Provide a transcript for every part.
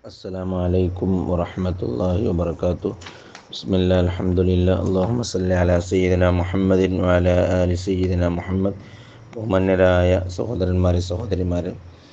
السلام عليكم ورحمة الله وبركاته بسم الله الحمد لله اللهم صل على سيدنا محمد وعلى آل سيدنا മുഹമ്മദ് ബഹുമാന്യരായ സഹോദരന്മാരെ സഹോദരിമാരെ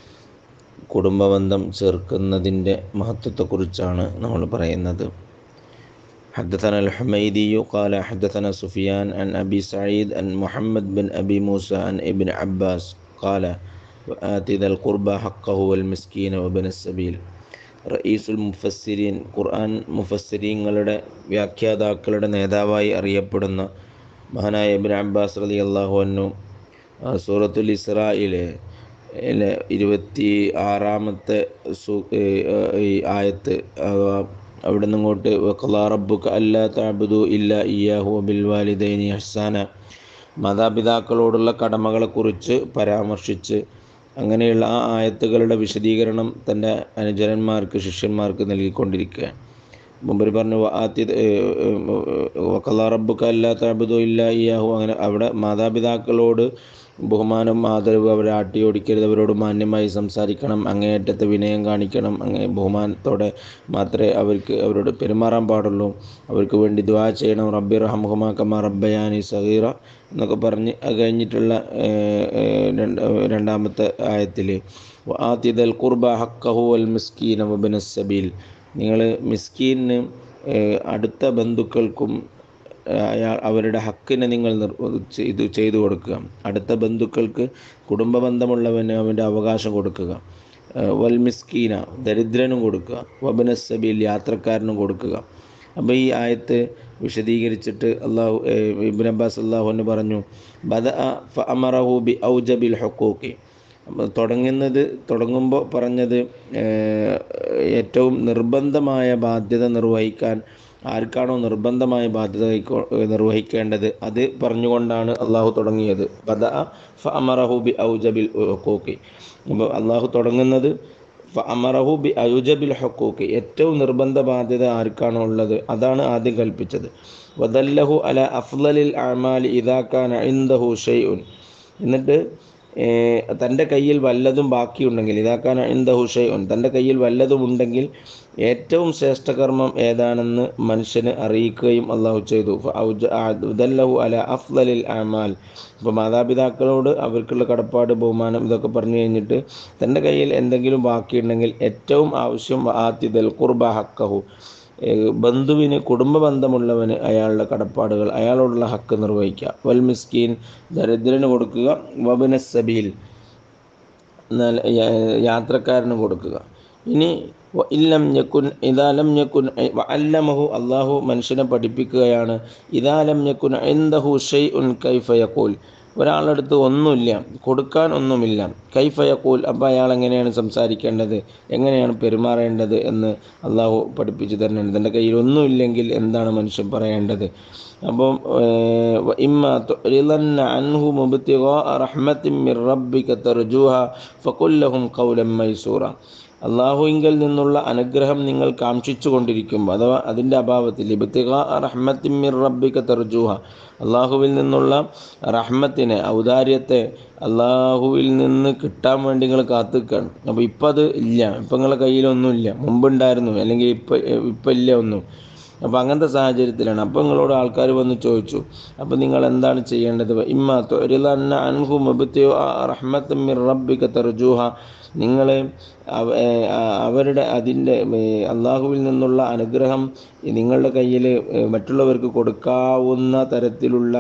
കുടുംബബന്ധം ചേർക്കുന്നതിൻ്റെ മഹത്വത്തെക്കുറിച്ചാണ് നമ്മൾ പറയുന്നത് حدثنا الحميدي قال حدثنا سفيان عن أبي سعيد عن محمد بن أبي موسى عن ابن عباس قال وآت ذا القربى حقه والمسكين وابن السبيل റയീസുൽ മുഫസ്സിരീൻ ഖുർആൻ മുഫസ്സിരീങ്ങളുടെ വ്യാഖ്യാതാക്കളുടെ നേതാവായി അറിയപ്പെടുന്ന മഹാനായ ഇബ്ൻ അബ്ബാസ് റലി അള്ളാഹു അന്നു സൂറത്തുൽ ഇസ്രായിലെ ഇരുപത്തി ആറാമത്തെ സു ഈ ആയത്ത് അവിടെ നിന്നിങ്ങോട്ട് വഖലാ റബ്ബുക അല്ലാ തഅബുദു ഇല്ല ഇയ്യാഹു ബിൽ വാലിദൈനി ഹസാന മാതാപിതാക്കളോടുള്ള കടമകളെക്കുറിച്ച് പരാമർശിച്ച് അങ്ങനെയുള്ള ആ ആയത്തുകളുടെ വിശദീകരണം തൻ്റെ അനുചരന്മാർക്ക് ശിഷ്യന്മാർക്ക് നൽകിക്കൊണ്ടിരിക്കുകയാണ് മുമ്പ് പറഞ്ഞു ആത്തി വക്കല്ലാ റബ്ബുക്ക അല്ലാ തഅബുദു ഇല്ല ഇയാഹു അങ്ങനെ അവിടെ മാതാപിതാക്കളോട് ബഹുമാനം ആദരവ് അവരെ ആട്ടിയോടിക്കരുത് അവരോട് മാന്യമായി സംസാരിക്കണം അങ്ങേയറ്റത്തെ വിനയം കാണിക്കണം അങ്ങേ ബഹുമാനത്തോടെ മാത്രമേ അവർക്ക് അവരോട് പെരുമാറാൻ പാടുള്ളൂ അവർക്ക് വേണ്ടി ദ്വാ ചെയ്യണം റബ്ബി റഹമുഹമാ കമാ റബ്ബയാനി സഹീറ എന്നൊക്കെ പറഞ്ഞ് അത് കഴിഞ്ഞിട്ടുള്ള രണ്ടാമത്തെ ആയത്തിൽ ആത്തിദൽ കുർബ ഹക്കഹു അൽ മിസ്കീൻ വബിൻ സബീൽ നിങ്ങൾ മിസ്കീന് അടുത്ത ബന്ധുക്കൾക്കും അയാൾ അവരുടെ ഹക്കിനെ നിങ്ങൾ ഇത് ചെയ്തു കൊടുക്കുക അടുത്ത ബന്ധുക്കൾക്ക് കുടുംബ ബന്ധമുള്ളവന് അവൻ്റെ അവകാശം കൊടുക്കുക വൽ മിസ്കീന ദരിദ്രനും കൊടുക്കുക വബിന സബീൽ യാത്രക്കാരനും കൊടുക്കുക അപ്പോൾ ഈ ആയത്ത് വിശദീകരിച്ചിട്ട് അള്ളാഹു ഇബിൻ അബ്ബാസ് അള്ളാഹുവിന് പറഞ്ഞു ബദ ഫ അമറഹു ബി ഔജബിൽ ഹക്കൂക്കി തുടങ്ങുന്നത് തുടങ്ങുമ്പോൾ പറഞ്ഞത് ഏറ്റവും നിർബന്ധമായ ബാധ്യത നിർവഹിക്കാൻ ആർക്കാണോ നിർബന്ധമായ ബാധ്യത നിർവഹിക്കേണ്ടത് അത് പറഞ്ഞുകൊണ്ടാണ് അള്ളാഹു തുടങ്ങിയത് ബദ ഫ അമറഹു ബി ഔജബിൽ ഹക്കൂക്കി അപ്പോൾ അള്ളാഹു തുടങ്ങുന്നത് ഫ അമറഹു ബി ഔജബിൽ ഹക്കൂക്കി ഏറ്റവും നിർബന്ധ ബാധ്യത ആർക്കാണോ ഉള്ളത് അതാണ് ആദ്യം കൽപ്പിച്ചത് വദല്ലഹു അല അഫ്ലലിൽ അമാൽ ഇതാക്കാൻ ഇന്ദഹു ഷെയ്ഉൻ എന്നിട്ട് തൻ്റെ കയ്യിൽ വല്ലതും ബാക്കിയുണ്ടെങ്കിൽ ഇതാക്കാൻ ഇന്ദ ഹുഷൈൻ തൻ്റെ കയ്യിൽ വല്ലതും ഉണ്ടെങ്കിൽ ഏറ്റവും ശ്രേഷ്ഠകർമ്മം ഏതാണെന്ന് മനുഷ്യന് അറിയിക്കുകയും അള്ളാഹു ചെയ്തു ഉദല്ലഹു അല അഫ്ലലിൽ അമാൽ ഇപ്പോൾ മാതാപിതാക്കളോട് അവർക്കുള്ള കടപ്പാട് ബഹുമാനം ഇതൊക്കെ പറഞ്ഞു കഴിഞ്ഞിട്ട് തൻ്റെ കയ്യിൽ എന്തെങ്കിലും ബാക്കിയുണ്ടെങ്കിൽ ഏറ്റവും ആവശ്യം ആത്തിദൽ കുർബ ഹക്കഹു ബന്ധുവിന് കുടുംബ ബന്ധമുള്ളവന് അയാളുടെ കടപ്പാടുകൾ അയാളോടുള്ള ഹക്ക് നിർവഹിക്കുക വൽ മിസ്കീൻ ദരിദ്രന് കൊടുക്കുക വബിന സബീൽ എന്നാൽ യാത്രക്കാരന് കൊടുക്കുക ഇനി ഇല്ലം ഞക്കുൻ ഇതാലം ഞക്കുൻ അല്ലമഹു അള്ളാഹു മനുഷ്യനെ പഠിപ്പിക്കുകയാണ് ഇതാലം ഞക്കുൻ എന്തഹു ഷെയ് ഉൻ കൈഫയക്കോൽ ഒരാളടുത്ത് ഒന്നുമില്ല കൊടുക്കാൻ ഒന്നുമില്ല കൈഫയക്കൂൽ അപ്പോൾ അയാൾ എങ്ങനെയാണ് സംസാരിക്കേണ്ടത് എങ്ങനെയാണ് പെരുമാറേണ്ടത് എന്ന് അള്ളാഹു പഠിപ്പിച്ചു തരുന്നുണ്ട് തൻ്റെ കയ്യിൽ ഒന്നുമില്ലെങ്കിൽ എന്താണ് മനുഷ്യൻ പറയേണ്ടത് അപ്പം ഇമ്മ അൻഹു മുബത്തിഗോ റഹ്മത്തിൻ മിർ റബ്ബിക തർജൂഹ ഫകുല്ലഹും ഖൗലം മൈസൂറ അള്ളാഹുവിങ്കിൽ നിന്നുള്ള അനുഗ്രഹം നിങ്ങൾ കാക്ഷിച്ചു കൊണ്ടിരിക്കുമ്പോൾ അഥവാ അതിൻ്റെ അഭാവത്തിൽ ഇബത്തിക റഹ്മത്തിമിർ റബ്ബിക തെർജൂഹ അള്ളാഹുവിൽ നിന്നുള്ള റഹ്മത്തിനെ ഔദാര്യത്തെ അള്ളാഹുവിൽ നിന്ന് കിട്ടാൻ വേണ്ടി നിങ്ങൾ കാത്തുക്കാണ് അപ്പോൾ ഇപ്പം അത് ഇല്ല ഇപ്പം നിങ്ങളുടെ കയ്യിലൊന്നുമില്ല മുമ്പുണ്ടായിരുന്നു അല്ലെങ്കിൽ ഇപ്പം ഇപ്പം ഇല്ല ഒന്നും അപ്പോൾ അങ്ങനത്തെ സാഹചര്യത്തിലാണ് അപ്പോൾ നിങ്ങളോട് ആൾക്കാർ വന്ന് ചോദിച്ചു അപ്പോൾ നിങ്ങൾ എന്താണ് ചെയ്യേണ്ടത് ഇമ്മ തൊരിലന്ന അൻഹു മുബത്തിയോ റഹ്മത്തിമിർ റബ്ബിക തെർജൂഹ നിങ്ങൾ അവരുടെ അതിൻ്റെ അള്ളാഹുവിൽ നിന്നുള്ള അനുഗ്രഹം നിങ്ങളുടെ കയ്യിൽ മറ്റുള്ളവർക്ക് കൊടുക്കാവുന്ന തരത്തിലുള്ള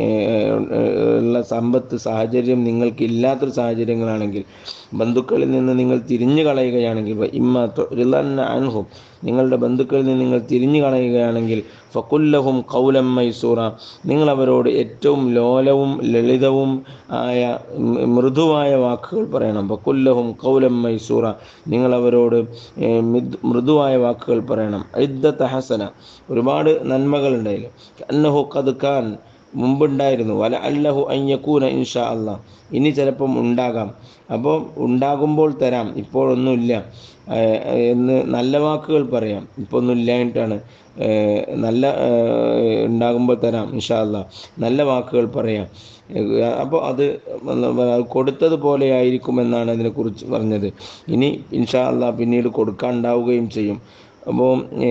ഉള്ള സമ്പത്ത് സാഹചര്യം നിങ്ങൾക്ക് ഇല്ലാത്തൊരു സാഹചര്യങ്ങളാണെങ്കിൽ ബന്ധുക്കളിൽ നിന്ന് നിങ്ങൾ തിരിഞ്ഞു കളയുകയാണെങ്കിൽ ഇമ്മ റിലന്ന അൻഹും നിങ്ങളുടെ ബന്ധുക്കളിൽ നിന്ന് നിങ്ങൾ തിരിഞ്ഞു കളയുകയാണെങ്കിൽ ഫക്കുല്ലഹും കൗലം മൈസൂറ നിങ്ങൾ അവരോട് ഏറ്റവും ലോലവും ലളിതവും ആയ മൃദുവായ വാക്കുകൾ പറയണം ഫക്കുല്ലഹും കൗലം മൈസൂറ നിങ്ങൾ അവരോട് മൃദുവായ വാക്കുകൾ പറയണം ഇദ്ദത്ത് ഹസന ഒരുപാട് നന്മകളുണ്ടായില്ല അന്നഹു കത് ഖാൻ മുമ്പുണ്ടായിരുന്നു വല അല്ലഹു അയ്യക്കൂന ഇൻഷാ അള്ളാഹ് ഇനി ചിലപ്പം ഉണ്ടാകാം അപ്പോൾ ഉണ്ടാകുമ്പോൾ തരാം ഇപ്പോഴൊന്നുമില്ല ഏഹ് എന്ന് നല്ല വാക്കുകൾ പറയാം ഇപ്പോൾ ഒന്നും ഇല്ലായിട്ടാണ് ഏഹ് നല്ല ഏഹ് ഉണ്ടാകുമ്പോൾ തരാം ഇൻഷാ അള്ളാഹ് നല്ല വാക്കുകൾ പറയാം അപ്പോൾ അത് കൊടുത്തതുപോലെ ആയിരിക്കുമെന്നാണ് അതിനെക്കുറിച്ച് പറഞ്ഞത് ഇനി ഇൻഷാ അള്ളാഹ് പിന്നീട് കൊടുക്കാനുണ്ടാവുകയും ചെയ്യും അപ്പോൾ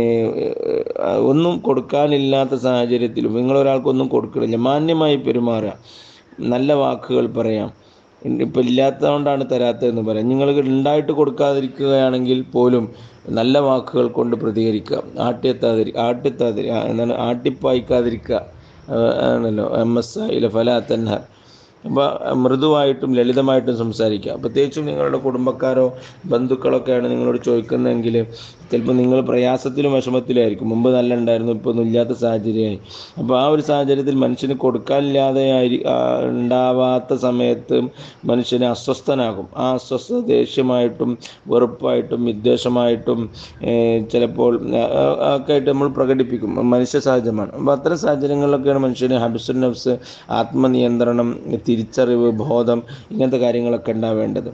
ഒന്നും കൊടുക്കാനില്ലാത്ത സാഹചര്യത്തിലും നിങ്ങളൊരാൾക്കൊന്നും കൊടുക്കണില്ല മാന്യമായി പെരുമാറുക നല്ല വാക്കുകൾ പറയാം ഇപ്പം ഇല്ലാത്തതുകൊണ്ടാണ് തരാത്തതെന്ന് പറയാം നിങ്ങൾ ഉണ്ടായിട്ട് കൊടുക്കാതിരിക്കുകയാണെങ്കിൽ പോലും നല്ല വാക്കുകൾ കൊണ്ട് പ്രതികരിക്കുക ആട്ടിയെത്താതിരി ആട്ടിത്താതിരി ആ, എന്താണ് ആട്ടിപ്പായിക്കാതിരിക്കുക ആ, ആണല്ലോ എം എസ് ഐയിലെ ഫല തൻഹർ അപ്പോൾ മൃദുവായിട്ടും ലളിതമായിട്ടും സംസാരിക്കുക പ്രത്യേകിച്ചും നിങ്ങളുടെ കുടുംബക്കാരോ ബന്ധുക്കളൊക്കെയാണ് നിങ്ങളോട് ചോദിക്കുന്നതെങ്കിൽ ചിലപ്പോൾ നിങ്ങൾ പ്രയാസത്തിലും വിഷമത്തിലായിരിക്കും മുമ്പ് നല്ല ഉണ്ടായിരുന്നു ഇപ്പോൾ ഒന്നും ഇല്ലാത്ത സാഹചര്യമായി അപ്പോൾ ആ ഒരു സാഹചര്യത്തിൽ മനുഷ്യന് കൊടുക്കാനില്ലാതെ ആയി ആ, ഉണ്ടാവാത്ത സമയത്ത് മനുഷ്യന് അസ്വസ്ഥനാകും ആ അസ്വസ്ഥത ദേഷ്യമായിട്ടും വെറുപ്പായിട്ടും വിദ്വേഷമായിട്ടും ഏഹ്, ചിലപ്പോൾ ആ, ആ, ഒക്കെ ആയിട്ട് നമ്മൾ പ്രകടിപ്പിക്കും മനുഷ്യ സഹജമാണ് അപ്പോൾ അത്തരം സാഹചര്യങ്ങളിലൊക്കെയാണ് മനുഷ്യന് ഹബിസുൻ നഫ്സ് ആത്മനിയന്ത്രണം തിരിച്ചറിവ് ബോധം ഇങ്ങനത്തെ കാര്യങ്ങളൊക്കെ ഉണ്ടാവേണ്ടത്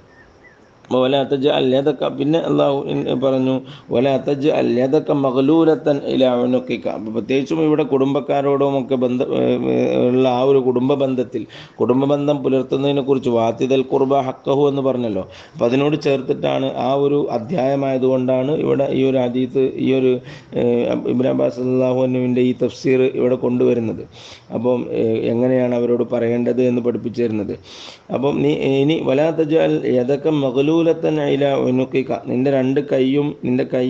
വല അത്തജ് അല്ലേതൊക്കെ പിന്നെ അള്ളാഹു ഇൻ- പറഞ്ഞു വല അത്തജ് അല്ലേതൊക്കെ മകളൂലത്തൻ ഇലാവനൊക്കെ അപ്പോൾ പ്രത്യേകിച്ചും ഇവിടെ കുടുംബക്കാരോടും ഒക്കെ ബന്ധ ഏഹ് ഏഹ് ഉള്ള ആ ഒരു കുടുംബ ബന്ധത്തിൽ കുടുംബ ബന്ധം പുലർത്തുന്നതിനെ കുറിച്ച് വാത്തിദൽ കുർബ ഹക്കഹു എന്ന് പറഞ്ഞല്ലോ അപ്പം അതിനോട് ചേർത്തിട്ടാണ് ആ ഒരു അധ്യായമായതുകൊണ്ടാണ് ഇവിടെ ഈ ഒരു അതീത്ത് ഈ ഒരു ഏഹ് ഇബ്രാഹിം അബ്ബാസ് അള്ളാഹുവിൻ്റെ ഈ തഫ്സീർ ഇവിടെ കൊണ്ടുവരുന്നത് അപ്പം ഏഹ് എങ്ങനെയാണ് അവരോട് പറയേണ്ടത് എന്ന് പഠിപ്പിച്ചു തരുന്നത് അപ്പം നീ ഇനി വലാത്തജ ഏതൊക്കെ മകളൂലത്തൻ അയില ഒനുക്കിക്ക നിന്റെ രണ്ട് കൈയും നിന്റെ കൈ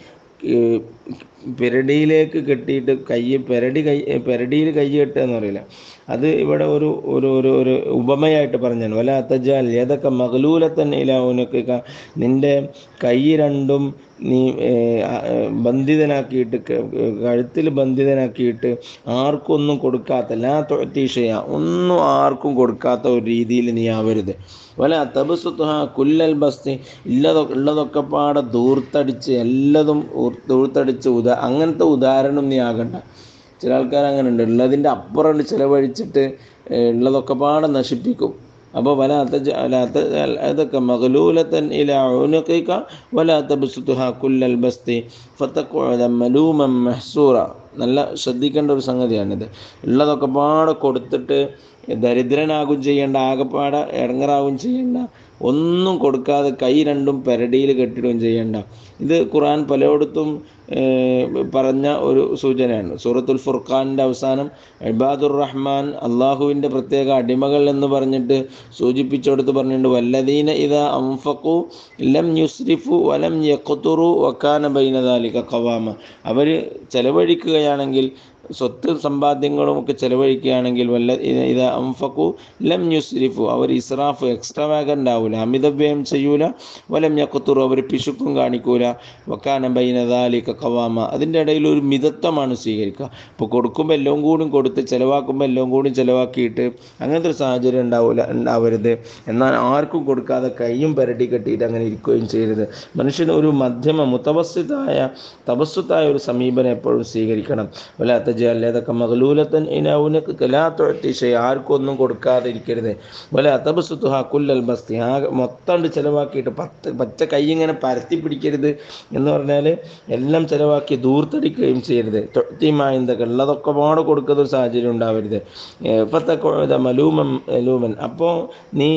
ഏഹ് പെരടിയിലേക്ക് കെട്ടിയിട്ട് കൈ പെരടി കൈ പെരടിയിൽ കൈ കെട്ടുക എന്ന് പറയില്ല അത് ഇവിടെ ഒരു ഒരു ഒരു ഒരു ഉപമയായിട്ട് പറഞ്ഞാണ് വല അത്തജാൽ ഏതൊക്കെ മകളൂലത്തൻ ഇല ഒനുക്കിക്ക നിന്റെ കൈ രണ്ടും നീ ഏഹ്, ആ, ഏഹ്, ബന്ധിതനാക്കിയിട്ട് ക- കഴുത്തിൽ ബന്ധിതനാക്കിയിട്ട് ആർക്കൊന്നും കൊടുക്കാത്ത ലാ തൊഴത്തീഷയ ഒന്നും ആർക്കും കൊടുക്കാത്ത ഒരു രീതിയിൽ നീ ആവരുത് വല തബസുത്തുഹ കുല്ലൽ ബസ്തി ഇല്ലതൊക്കെ ഉള്ളതൊക്കെ പാടെ ദൂർത്തടിച്ച് എല്ലാതും ഊർ- ദൂർത്തടിച്ച് ഉദാ അങ്ങനത്തെ ഉദാഹരണം നീ ആകണ്ട ചില ആൾക്കാർ അങ്ങനെ ഉണ്ട് ഉള്ളതിൻ്റെ അപ്പുറം ചിലവഴിച്ചിട്ട് ഏഹ്, ഉള്ളതൊക്കെ പാടെ നശിപ്പിക്കും അപ്പോൾ വല അത്തജ അല അത്ത അതൊക്കെ മകലൂലത്തൻ ഇല ഉനുഖിക വല തബസുത്തുഹ കുല്ലൽ ബസ്തി ഫത്തക്കുഅദ മലൂമൻ മഹ്സൂറ നല്ല ശ്രദ്ധിക്കേണ്ട ഒരു സംഗതിയാണിത് ഉള്ളതൊക്കെ പാടെ കൊടുത്തിട്ട് ദരിദ്രനാകും ചെയ്യേണ്ട ആകെപ്പാടെ ഇറങ്ങറാവും ചെയ്യേണ്ട ഒന്നും കൊടുക്കാതെ കൈ രണ്ടും പെരടിയിൽ കെട്ടിടുകയും ചെയ്യേണ്ട ഇത് ഖുർആൻ പലയിടത്തും ഏഹ്, പറഞ്ഞ ഒരു സൂചനയാണ് സൂറത്തുൽ ഫുർഖാനിൻ്റെ അവസാനം ഇബാദുർ റഹ്മാൻ അള്ളാഹുവിൻ്റെ പ്രത്യേക അടിമകൾ എന്ന് പറഞ്ഞിട്ട് സൂചിപ്പിച്ചെടുത്ത് പറഞ്ഞിട്ടുണ്ട് വല്ലദീന ഇതാ അംഫഖു ലം യുസ്രിഫു വലം യഖ്തുറു വക്കാന ബൈനദാലിക ഖവാമ അവർ ചെലവഴിക്കുകയാണെങ്കിൽ സ്വത്ത് സമ്പാദ്യങ്ങളും ഒക്കെ ചെലവഴിക്കുകയാണെങ്കിൽ വല്ല ഇ- ഇത് അംഫക്കു ലം യുസ്രിഫു അവർ ഇസ്രാഫ് എക്സ്ട്രാവാഗൻ്റ് ആവൂല അമിതവ്യയം ചെയ്യൂല വലം യക്കത്തുറു അവർ പിശുക്കും കാണിക്കൂല വക്കാന ബൈനദാലിക കവാമ അതിൻ്റെ ഇടയിൽ ഒരു മിതത്വമാണ് സ്വീകരിക്കുക ഇപ്പോൾ കൊടുക്കുമ്പോൾ എല്ലാം കൂടി കൊടുത്ത് ചിലവാക്കുമ്പോൾ എല്ലാം കൂടി ചിലവാക്കിയിട്ട് അങ്ങനത്തെ ഒരു സാഹചര്യം ഉണ്ടാവില്ല ഉണ്ടാവരുത് എന്നാൽ ആർക്കും കൊടുക്കാതെ കൈയും പരട്ടി കെട്ടിയിട്ട് അങ്ങനെ ഇരിക്കുകയും ചെയ്യരുത് മനുഷ്യന് ഒരു മധ്യമ മുത്തവസ്യത്തായ തപസ്വത്തായ ഒരു സമീപനം എപ്പോഴും സ്വീകരിക്കണം വല്ലാത്ത അതൊക്കെ മകളൂലത്തൻ ഇനൗനക്ക് കലാത്തൊഴത്തിശ ആർക്കും ഒന്നും കൊടുക്കാതെ ഇരിക്കരുത് വല തപസ്സുത്തുഹ കുല്ലൽ ബസ്തി ആകെ മൊത്തം ചിലവാക്കിയിട്ട് പത്ത് പച്ച കൈ ഇങ്ങനെ പരത്തി പിടിക്കരുത് എന്ന് പറഞ്ഞാൽ എല്ലാം ചിലവാക്കി ദൂർത്തടിക്കുകയും ചെയ്യരുത് തൊട്ടിമായന്തൊക്കെ ഉള്ളതൊക്കെ പാടെ കൊടുക്കുന്ന ഒരു സാഹചര്യം ഉണ്ടാവരുത് ഇപ്പത്തെ മലൂമൻ മലൂമൻ അപ്പോൾ നീ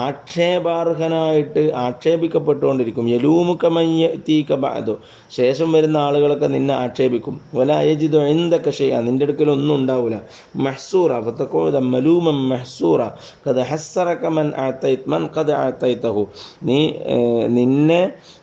ആക്ഷേപാർഹനായിട്ട് ആക്ഷേപിക്കപ്പെട്ടുകൊണ്ടിരിക്കും യലൂമുക്കമയ്യ തീക്ക ബാധോ ശേഷം വരുന്ന ആളുകളൊക്കെ നിന്നെ ആക്ഷേപിക്കും വല അയജിദോ എന്തൊക്കെ ചെയ്യാം നിന്റെ അടുക്കൽ ഒന്നും ഉണ്ടാവില്ല മഹ്സൂറ ഫത്തക്കോത മലൂമൻ മഹ്സൂറ കത് ഹസ്സറക മൻ ആത്തൈത് മൻ കത് ആത്തൈത്തഹു നീ ഏർ, നിന്നെ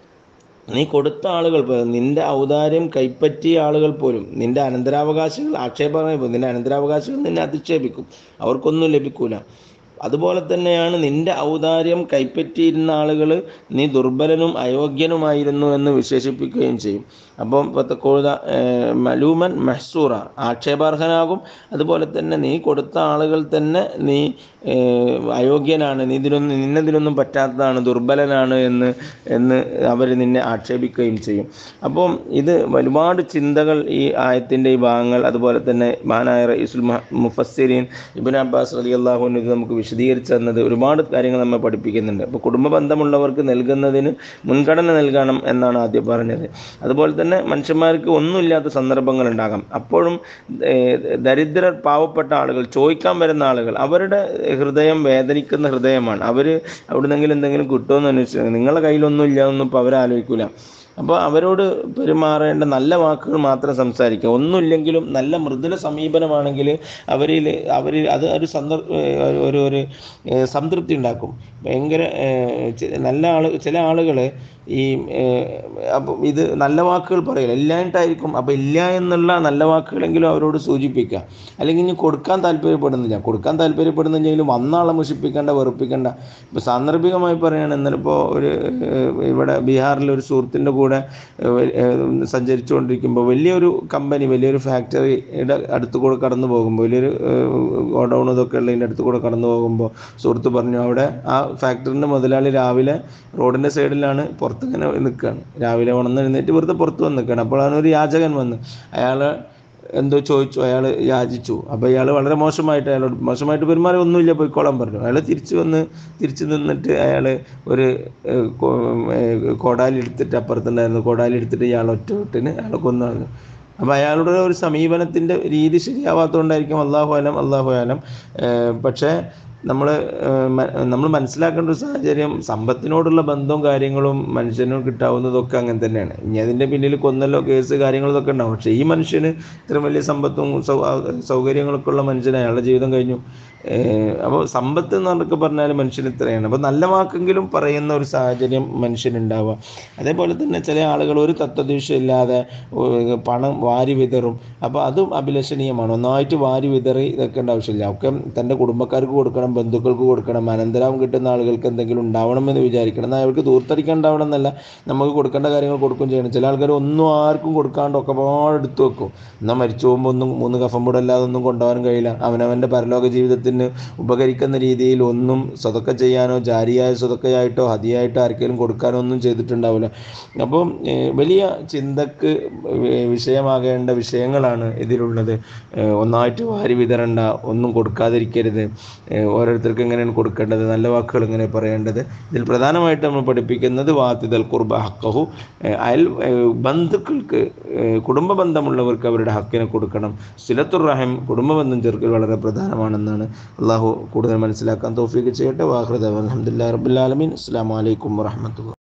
നീ കൊടുത്ത ആളുകൾ പോലും നിന്റെ ഔദാര്യം കൈപ്പറ്റിയ ആളുകൾ പോലും നിന്റെ അനന്തരാവകാശികൾ ആക്ഷേപമായി പോകും നിന്റെ അനന്തരാവകാശികൾ നിന്നെ അധിക്ഷേപിക്കും അവർക്കൊന്നും ലഭിക്കൂല അതുപോലെ തന്നെയാണ് നിന്റെ ഔദാര്യം കൈപ്പറ്റിയിരുന്ന ആളുകൾ നീ ദുർബലനും അയോഗ്യനുമായിരുന്നു എന്ന് വിശേഷിപ്പിക്കുകയും ചെയ്യും അപ്പം പത്തക്കോഴുത മലൂമൻ മെഹ്സൂറ ആക്ഷേപാർഹനാകും അതുപോലെ തന്നെ നീ കൊടുത്ത ആളുകൾ തന്നെ നീ ഏഹ്, അയോഗ്യനാണ് നീ ഇതിനൊന്നും നിന്നതിനൊന്നും പറ്റാത്തതാണ് ദുർബലനാണ് എന്ന് എന്ന് അവർ നിന്നെ ആക്ഷേപിക്കുകയും ചെയ്യും അപ്പം ഇത് ഒരുപാട് ചിന്തകൾ ഈ ആയത്തിൻ്റെ ഈ ഭാഗങ്ങൾ അതുപോലെ തന്നെ മഹാനായ റഈസുൽ മുഹ- മുഫസ്സിരീൻ ഇബിൻ അബ്ബാസ് റലി അള്ളാഹുവിന് ഇത് നമുക്ക് വിശദീകരിച്ചു തന്നത് ഒരുപാട് കാര്യങ്ങൾ നമ്മെ പഠിപ്പിക്കുന്നുണ്ട് അപ്പോൾ കുടുംബ ബന്ധമുള്ളവർക്ക് നൽകുന്നതിന് മുൻഗണന നൽകണം എന്നാണ് ആദ്യം പറഞ്ഞത് അതുപോലെ തന്നെ മനുഷ്യന്മാർക്ക് ഒന്നുമില്ലാത്ത സന്ദർഭങ്ങൾ ഉണ്ടാകാം അപ്പോഴും ഏഹ്, ദരിദ്രർ പാവപ്പെട്ട ആളുകൾ ചോദിക്കാൻ വരുന്ന ആളുകൾ അവരുടെ ഹൃദയം വേദനിക്കുന്ന ഹൃദയമാണ് അവർ അവിടെ നിന്നെങ്കിലും എന്തെങ്കിലും കിട്ടുമെന്ന് അന്വേഷിച്ചു നിങ്ങളുടെ കയ്യിലൊന്നും ഇല്ല എന്നൊന്നും ഇപ്പോൾ അവരാലോചിക്കില്ല അപ്പോൾ അവരോട് പെരുമാറേണ്ട നല്ല വാക്കുകൾ മാത്രം സംസാരിക്കുക ഒന്നുമില്ലെങ്കിലും നല്ല മൃദുല സമീപനമാണെങ്കിൽ അവരിൽ അവരിൽ അത് ഒരു സന്ദർ ഏഹ് ഒരു ഒരു ഏഹ് സംതൃപ്തി ഉണ്ടാക്കും ഭയങ്കര ഏഹ് ചെ- നല്ല ആള് ചില ആളുകൾ ഈ അപ്പം ഇത് നല്ല വാക്കുകൾ പറയില്ല ഇല്ലായിട്ടായിരിക്കും അപ്പോൾ ഇല്ല എന്നുള്ള നല്ല വാക്കുകളെങ്കിലും അവരോട് സൂചിപ്പിക്കുക അല്ലെങ്കിൽ ഇനി കൊടുക്കാൻ താല്പര്യപ്പെടുന്നില്ല കൊടുക്കാൻ താല്പര്യപ്പെടുന്നില്ലെങ്കിലും വന്നാളെ മുഷിപ്പിക്കേണ്ട വെറുപ്പിക്കേണ്ട ഇപ്പോൾ സാന്ദർഭികമായി പറയുകയാണ് ഇന്നലെ ഇപ്പോൾ ഒരു ഏഹ്, ഇവിടെ ബീഹാറിലെ ഒരു സുഹൃത്തിൻ്റെ കൂടെ ഏഹ്, ഏഹ്, സഞ്ചരിച്ചുകൊണ്ടിരിക്കുമ്പോൾ വലിയൊരു കമ്പനി വലിയൊരു ഫാക്ടറിയുടെ അടുത്ത് കൂടെ കടന്നു പോകുമ്പോൾ വലിയൊരു ഗോഡൗൺ ഇതൊക്കെ ഉള്ളതിൻ്റെ അടുത്ത് കൂടെ കടന്നു പോകുമ്പോൾ സുഹൃത്ത് പറഞ്ഞു അവിടെ ആ ഫാക്ടറിൻ്റെ മുതലാളി രാവിലെ റോഡിൻ്റെ സൈഡിലാണ് പുറത്തിങ്ങനെ നിൽക്കുകയാണ് രാവിലെ ഉണർന്ന് എഴുന്നേറ്റ് വെറുതെ പുറത്ത് വന്ന് നിൽക്കുകയാണ് അപ്പോഴാണ് ഒരു യാചകൻ വന്ന് അയാൾ എന്തോ ചോദിച്ചു അയാൾ യാചിച്ചു അപ്പോൾ ഇയാൾ വളരെ മോശമായിട്ട് അയാളോട് മോശമായിട്ട് പെരുമാറി ഒന്നുമില്ല പോയിക്കോളാൻ പറഞ്ഞു അയാൾ തിരിച്ചു വന്ന് തിരിച്ചു നിന്നിട്ട് അയാൾ ഒരു ഏഹ്, കോ- ഏഹ്, കോടാലി എടുത്തിട്ട് അപ്പുറത്തുണ്ടായിരുന്നു കോടാലി എടുത്തിട്ട് ഇയാൾ ഒറ്റ വിട്ടിന് അയാളെ കൊന്നു കളഞ്ഞു അപ്പോൾ അയാളുടെ ഒരു സമീപനത്തിൻ്റെ രീതി ശരിയാവാത്തതുകൊണ്ടായിരിക്കും അള്ളാഹു അലം അള്ളാഹു അലം ഏഹ്, പക്ഷേ നമ്മൾ നമ്മൾ മനസ്സിലാക്കേണ്ട ഒരു സാഹചര്യം സമ്പത്തിനോടുള്ള ബന്ധവും കാര്യങ്ങളും മനുഷ്യന് കിട്ടാവുന്നതൊക്കെ അങ്ങനെ തന്നെയാണ് ഇനി അതിൻ്റെ പിന്നിൽ കൊന്നല്ലോ കേസ് കാര്യങ്ങളൊക്കെ ഉണ്ടാവും പക്ഷേ ഈ മനുഷ്യന് ഇത്ര വലിയ സമ്പത്തും സൗ സൗകര്യങ്ങളൊക്കെ ഉള്ള മനുഷ്യന് അയാളുടെ ജീവിതം കഴിഞ്ഞു അപ്പോൾ സമ്പത്ത് എന്നൊക്കെ പറഞ്ഞാൽ മനുഷ്യന് ഇത്രയാണ് അപ്പോൾ നല്ല വാക്കെങ്കിലും പറയുന്ന ഒരു സാഹചര്യം മനുഷ്യനുണ്ടാവുക അതേപോലെ തന്നെ ചില ആളുകൾ ഒരു തത്വദീക്ഷ ഇല്ലാതെ ഏഹ്, പണം വാരി വിതറും അപ്പോൾ അതും അഭിലഷണീയമാണ് ഒന്നായിട്ട് വാരി വിതറി ഇതൊക്കെ ആവശ്യമില്ല ഒക്കെ തൻ്റെ കുടുംബക്കാർക്ക് കൊടുക്കണം ബന്ധുക്കൾക്ക് കൊടുക്കണം അനന്തരം കിട്ടുന്ന ആളുകൾക്ക് എന്തെങ്കിലും ഉണ്ടാവണമെന്ന് വിചാരിക്കണം എന്നാൽ അവർക്ക് ദൂർത്തടിക്കാൻ ഉണ്ടാവണം എന്നല്ല നമുക്ക് കൊടുക്കേണ്ട കാര്യങ്ങൾ കൊടുക്കുകയും ചെയ്യണം ചില ആൾക്കാർ ഒന്നും ആർക്കും കൊടുക്കാണ്ട് ഒക്കെ പാട് എടുത്തു വെക്കും എന്നാൽ മരിച്ചു പോകുമ്പോൾ ഒന്നും മൂന്ന് കഫം കൂടല്ലാതെ ഒന്നും കൊണ്ടുപോകാനും കഴിയില്ല അവനവൻ്റെ പരലോക ജീവിതത്തിന് ഉപകരിക്കുന്ന രീതിയിൽ ഒന്നും സ്വതക്ക ചെയ്യാനോ ജാരിയായ സ്വതക്കയായിട്ടോ ഹതിയായിട്ടോ ആർക്കെങ്കിലും കൊടുക്കാനോ ഒന്നും ചെയ്തിട്ടുണ്ടാവില്ല അപ്പം ഏഹ്, വലിയ ചിന്തക്ക് വി- വിഷയമാകേണ്ട വിഷയങ്ങളാണ് ഇതിലുള്ളത് ഏഹ്, ഒന്നായിട്ട് വാരി വിതരണ്ട ഒന്നും കൊടുക്കാതിരിക്കരുത് ഏഹ്, ഓരോരുത്തർക്ക് എങ്ങനെയാണ് കൊടുക്കേണ്ടത് നല്ല വാക്കുകൾ എങ്ങനെ പറയേണ്ടത് ഇതിൽ പ്രധാനമായിട്ട് നമ്മൾ പഠിപ്പിക്കുന്നത് വാത്തിദൽ കുർബ ഹക്കഹു ഏഹ്, അയൽ ഏഹ്, ബന്ധുക്കൾക്ക് ഏഹ്, കുടുംബ ബന്ധമുള്ളവർക്ക് അവരുടെ ഹക്കിനെ കൊടുക്കണം സിലത്തുർ റഹിം കുടുംബ ബന്ധം ചേർക്കൽ വളരെ പ്രധാനമാണെന്നാണ് അള്ളാഹു കൂടുതൽ മനസ്സിലാക്കാൻ തോഫീക്ക് ചെയ്യട്ടെ വാഹൃദ അലഹമുല്ലാ റബുലാലമീൻ അസ്സാം വലൈക്കും വാഹമത്തുള്ള